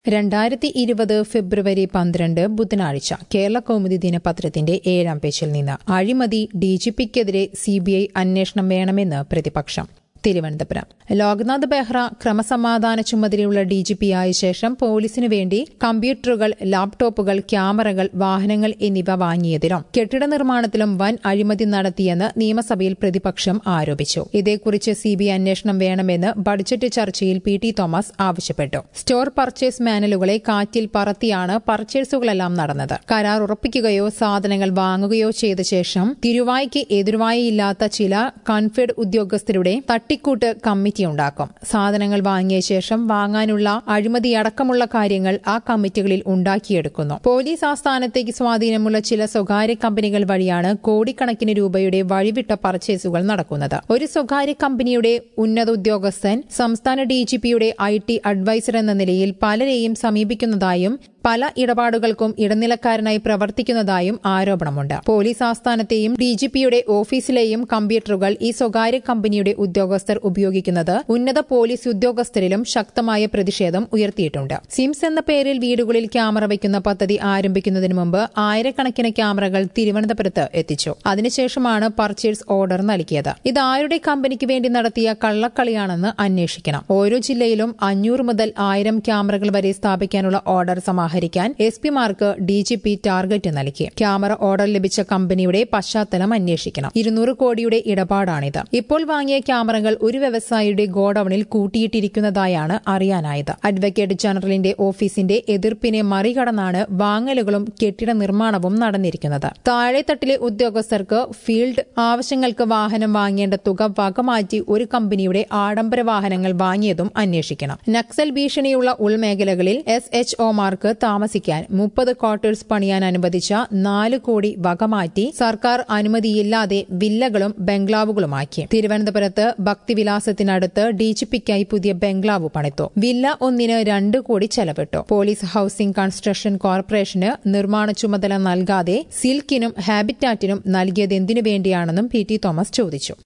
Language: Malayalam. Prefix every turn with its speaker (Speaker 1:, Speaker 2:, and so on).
Speaker 1: രണ്ടായിരത്തി ഇരുപത് ഫെബ്രുവരി പന്ത്രണ്ട് ബുധനാഴ്ച കേരള കൗമുദി ദിനപത്രത്തിന്റെ ഏഴാം പേജിൽ നിന്ന് അഴിമതി ഡിജിപിക്കെതിരെ സിബിഐ അന്വേഷണം വേണമെന്ന് പ്രതിപക്ഷം തിരുവനന്തപുരം ലോക്നാഥ് ബെഹ്റ ക്രമസമാധാന ചുമതലയുള്ള ഡിജിപിയായ ശേഷം പോലീസിനു വേണ്ടി കമ്പ്യൂട്ടറുകൾ ലാപ്ടോപ്പുകൾ ക്യാമറകൾ വാഹനങ്ങൾ എന്നിവ വാങ്ങിയതിലും കെട്ടിട നിർമ്മാണത്തിലും വൻ അഴിമതി നടത്തിയെന്ന് നിയമസഭയിൽ പ്രതിപക്ഷം ആരോപിച്ചു ഇതേക്കുറിച്ച് സിബിഐ അന്വേഷണം വേണമെന്ന് ബഡ്ജറ്റ് ചർച്ചയിൽ പി ടി തോമസ് ആവശ്യപ്പെട്ടു സ്റ്റോർ പർച്ചേസ് മാനുവലുകളെ കാറ്റിൽ പറത്തിയാണ് പർച്ചേസുകളെല്ലാം നടന്നത് കരാർ ഉറപ്പിക്കുകയോ സാധനങ്ങൾ വാങ്ങുകയോ ചെയ്ത ശേഷം തിരുവായ്ക്ക് എതിർവായില്ലാത്ത ചില കൺഫെഡ് ഉദ്യോഗസ്ഥരുടെ തട്ടിക്കൂട്ട് കമ്മിറ്റി ഉണ്ടാക്കും സാധനങ്ങൾ വാങ്ങിയ ശേഷം വാങ്ങാനുള്ള അഴിമതിയടക്കമുള്ള കാര്യങ്ങൾ ആ കമ്മിറ്റികളിൽ ഉണ്ടാക്കിയെടുക്കുന്നു പോലീസ് ആസ്ഥാനത്തേക്ക് സ്വാധീനമുള്ള ചില സ്വകാര്യ കമ്പനികൾ വഴിയാണ് കോടിക്കണക്കിന് രൂപയുടെ വഴിവിട്ട പർച്ചേസുകൾ നടക്കുന്നത് ഒരു സ്വകാര്യ കമ്പനിയുടെ ഉന്നത ഉദ്യോഗസ്ഥൻ സംസ്ഥാന ഡിജിപിയുടെ ഐ ടി അഡ്വൈസർ എന്ന നിലയിൽ പലരെയും സമീപിക്കുന്നതായും പല ഇടപാടുകൾക്കും ഇടനിലക്കാരനായി പ്രവർത്തിക്കുന്നതായും ആരോപണമുണ്ട് പോലീസ് ആസ്ഥാനത്തെയും ഡിജിപിയുടെ ഓഫീസിലെയും കമ്പ്യൂട്ടറുകൾ ഈ സ്വകാര്യ കമ്പനിയുടെ ഉദ്യോഗസ്ഥർ ഉപയോഗിക്കുന്നത് ഉന്നത പോലീസ് ഉദ്യോഗസ്ഥരിലും ശക്തമായ പ്രതിഷേധം ഉയർത്തിയിട്ടുണ്ട് സിംസ് എന്ന പേരിൽ വീടുകളിൽ ക്യാമറ വയ്ക്കുന്ന പദ്ധതി ആരംഭിക്കുന്നതിന് മുമ്പ് ആയിരക്കണക്കിന് ക്യാമറകൾ തിരുവനന്തപുരത്ത് എത്തിച്ചു അതിനുശേഷമാണ് പർച്ചേസ് ഓർഡർ നൽകിയത് ഇത് ആരുടെ കമ്പനിക്ക് വേണ്ടി നടത്തിയ കള്ളക്കളിയാണെന്ന് അന്വേഷിക്കണം ഓരോ ജില്ലയിലും അഞ്ഞൂറ് മുതൽ ആയിരം ക്യാമറകൾ വരെ സ്ഥാപിക്കാനുള്ള ഓർഡർ സമാഹരിക്കാൻ എസ് പിമാർക്ക് ഡിജിപി ടാർഗറ്റ് നൽകി ക്യാമറ ഓർഡർ ലഭിച്ച കമ്പനിയുടെ പശ്ചാത്തലം അന്വേഷിക്കണം ഇരുന്നൂറ് കോടിയുടെ ഇടപാടാണിത് ഇപ്പോൾ വാങ്ങിയ ക്യാമറകൾ ഒരു വ്യവസായിയുടെ ഗോഡൌണിൽ കൂട്ടിയിട്ടിരിക്കുന്നതായാണ് അറിയാനായത് അഡ്വക്കേറ്റ് ജനറലിന്റെ ഓഫീസിന്റെ എതിർപ്പിനെ മറികടന്നാണ് വാങ്ങലുകളും കെട്ടിട നിർമ്മാണവും നടന്നിരിക്കുന്നത് താഴെത്തട്ടിലെ ഉദ്യോഗസ്ഥർക്ക് ഫീൽഡ് ആവശ്യങ്ങൾക്ക് വാഹനം വാങ്ങേണ്ട തുക വകമാറ്റി ഒരു കമ്പനിയുടെ ആഡംബര വാഹനങ്ങൾ വാങ്ങിയതും അന്വേഷിക്കണം നക്സൽ ഭീഷണിയുള്ള ഉൾമേഖലകളിൽ എസ് എച്ച് ഒമാർക്ക് താമസിക്കാൻ മുപ്പത് ക്വാർട്ടേഴ്സ് പണിയാൻ അനുവദിച്ച നാല് കോടി വകമാറ്റി സർക്കാർ അനുമതിയില്ലാതെ വില്ലകളും ബംഗ്ലാവുകളുമാക്കി തിരുവനന്തപുരത്ത് ഭക്തിവിലാസത്തിനടുത്ത് ഡിജിപിക്കായി പുതിയ ബംഗ്ലാവ് പണിത്തു വില്ല ഒന്നിന് രണ്ട് കോടി ചെലവിട്ടു പോലീസ് ഹൌസിംഗ് കൺസ്ട്രക്ഷൻ കോർപ്പറേഷന് നിർമ്മാണ ചുമതല നൽകാതെ സിൽക്കിനും ഹാബിറ്റാറ്റിനും നൽകിയതെന്തിനു വേണ്ടിയാണെന്നും പി ടി തോമസ് ചോദിച്ചു